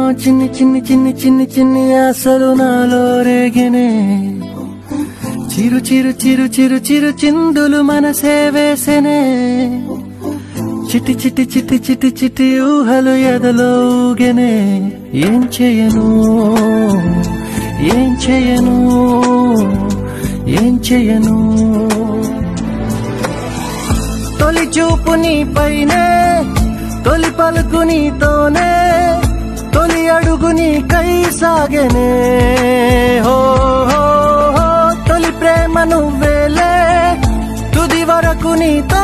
చిన్ని చిన్ని చిన్ని చిన్ని చిన్ని ఆశలు నాలో రేగనే చిరు చిరు చిరు చిరు చిరు చిందులు మనసే వేసెనే చిటి చిటి చిటి చిటి చిటి ఊహలు ఎదలో ఊగెనే ఏం చేయను ఏం చేయను ఏం చేయను తొలి చూపు నీపైనే తొలి పలుకు నీతోనే తొలి అడుగు నీకై సాగెనే హో హో హో తొలి ప్రేమ నువ్వేలే తుది వరకు నీతో